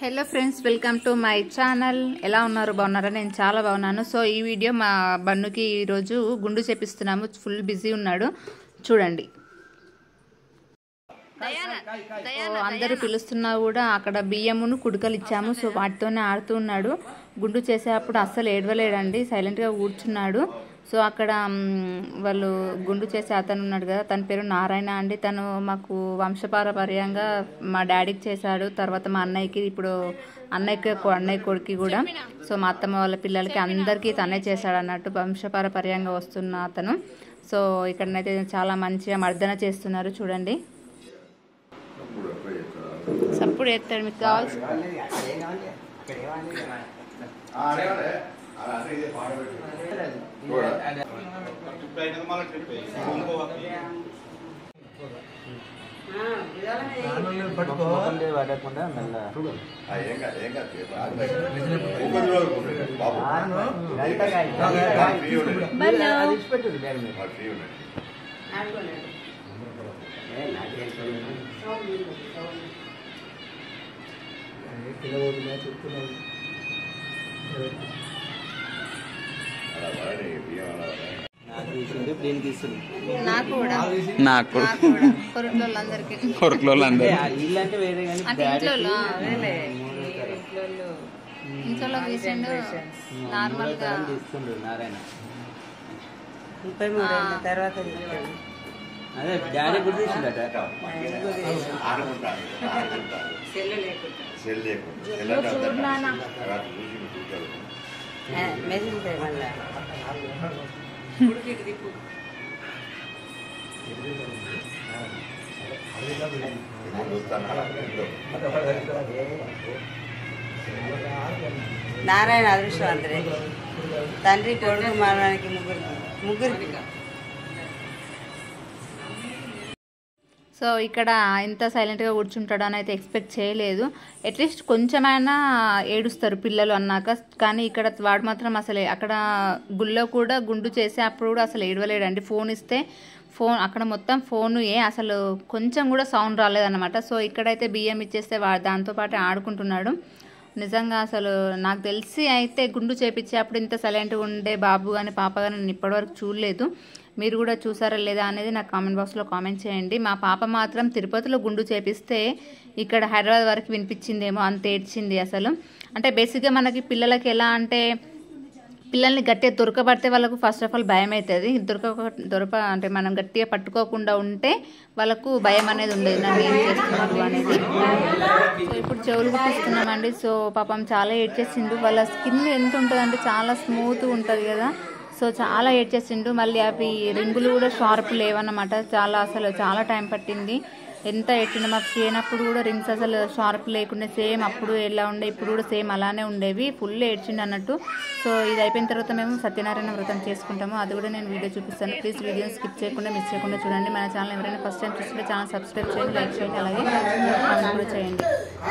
Hello friends welcome to my channel ఎలా ఉన్నారు బాగున్నారా నేను చాలా బాగున్నాను సో ఈ వీడియో మా బన్నుకి ఈరోజు గుండు చేపిస్తున్నాము ఫుల్ బిజీ ఉన్నాడు చూడండి సో అందరూ పిలుస్తున్నా కూడా అక్కడ బియ్యమును కుడుకలు ఇచ్చాము సో వాటితోనే ఆడుతూ ఉన్నాడు గుండు చేసేటప్పుడు అస్సలు ఏడవలేడండి సైలెంట్గా కూర్చున్నాడు సో అక్కడ మ్, వాళ్ళు గుండు చేసే అతను ఉన్నాడు కదా తన పేరు నారాయణ అండి తను మాకు వంశపారపర్యంగా మా డాడీకి చేశాడు తర్వాత మా అన్నయ్యకి ఇప్పుడు అన్నయ్యకి కొ- అన్నయ్య కొడుకు కూడా సో మా అత్తమ్మ వాళ్ళ పిల్లలకి అందరికీ తనే చేశాడు అన్నట్టు వంశపారపర్యంగా వస్తున్న అతను సో ఇక్కడనైతే చాలా మంచిగా మర్దన చేస్తున్నారు చూడండి సప్పుడు ఎత్తాడు మీకు కావాల్సి పడకుండా మెల్ల అది ఇచ్చిపెట్టు బ్యాగ్ మీద ఏ, నాకేం తెలియదు. నాకు తీసింది దీనికి ఇస్తుంది నాకు కూడా నాకు నాకు కూడా కొరట్లో అందరికి కొరకులో అంటే ఆ ఇల్లు అంటే వేరే కానీ అంటే డాడీకి ఇంట్లో మూడో తరం. ఇంట్లో తీసిండు నార్మల్ గా తరం తీస్తుండ్రు నారాయణ ముప్పై మూడేళ్ళ తర్వాత తీస్తాడు అదే డాడీ గుర్తు తీసిండట సెల్లు లేకుండా సెల్ మెదిలిపోయి మళ్ళా ఉడికి దిప్పు నారాయణ అదృష్టవంతుడే తండ్రి కొడుకు మరణానికి ముగ్గురికి ముగ్గురికి సో ఇక్కడ ఇంత సైలెంట్గా కూర్చుంటాడు అని అయితే ఎక్స్పెక్ట్ చేయలేదు అట్లీస్ట్ కొంచెమైనా ఏడుస్తారు పిల్లలు అన్నాక కానీ ఇక్కడ వాడు మాత్రం అసలు అక్కడ గుళ్ళో కూడా గుండు చేసి అప్పుడు కూడా అసలు ఏడవలేడండి ఫోన్ ఇస్తే ఫోన్ అక్కడ మొత్తం ఫోన్ ఏ అసలు కొంచెం కూడా సౌండ్ రాలేదన్నమాట సో ఇక్కడైతే బియ్యం ఇచ్చేస్తే వా దాంతోపాటు ఆడుకుంటున్నాడు నిజంగా అసలు నాకు తెలిసి అయితే గుండు చేపించే అప్పుడు ఇంత సైలెంట్గా ఉండే బాబు కానీ పాప కానీ నేను ఇప్పటివరకు చూడలేదు మీరు కూడా చూసారా లేదా అనేది నాకు కామెంట్ బాక్స్లో కామెంట్ చేయండి మా పాప మాత్రం తిరుపతిలో గుండు చేపిస్తే ఇక్కడ హైదరాబాద్ వరకు వినిపించిందేమో అంత ఏడ్చింది అసలు అంటే బేసిక్గా మనకి పిల్లలకి ఎలా అంటే పిల్లల్ని గట్టిగా దొరకబడితే వాళ్ళకు ఫస్ట్ ఆఫ్ ఆల్ భయం అవుతుంది దొరక దొరక అంటే మనం గట్టిగా పట్టుకోకుండా ఉంటే వాళ్ళకు భయం అనేది ఉండదు నన్ను ఏం చేస్తున్నారు అనేది సో ఇప్పుడు చెవులు కుట్టిస్తున్నామండి సో పాపం చాలా ఏడ్చేసిండు వాళ్ళ స్కిన్ ఎంత ఉంటుందంటే చాలా స్మూత్ ఉంటుంది కదా సో చాలా ఏడ్చేసిండు మళ్ళీ అవి రింగులు కూడా షార్ప్ లేవన్నమాట చాలా అసలు చాలా టైం పట్టింది ఎంత ఎట్టిన మాకు చేయనప్పుడు కూడా రింగ్స్ అసలు షార్ప్ లేకుండా సేమ్ అప్పుడు ఎలా ఉండే ఇప్పుడు కూడా సేమ్ అలానే ఉండేవి ఫుల్ ఏడ్చిండు అన్నట్టు సో ఇది అయిపోయిన తర్వాత మేము సత్యనారాయణ వ్రతం చేసుకుంటాము అది కూడా నేను వీడియో చూపిస్తాను ప్లీజ్ వీడియోని స్కిప్ చేయకుండా మిస్ చేయకుండా చూడండి మన ఛానల్ ఎవరైనా ఫస్ట్ టైం చూస్తుంటే ఛానల్ సబ్స్క్రైబ్ చేయండి లైక్ చేయండి అలాగే కామెంట్ కూడా చేయండి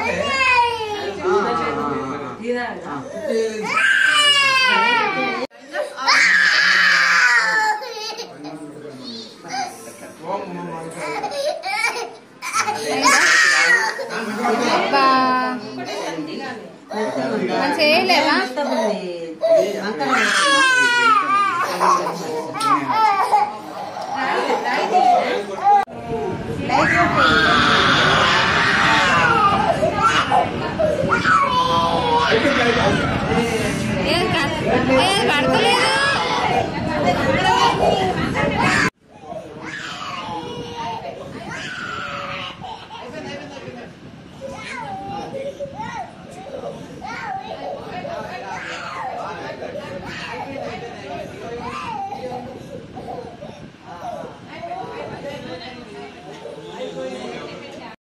అబ్బా. మంచిగా చేయలేవా ఏం కా- ఏం కడతలేదు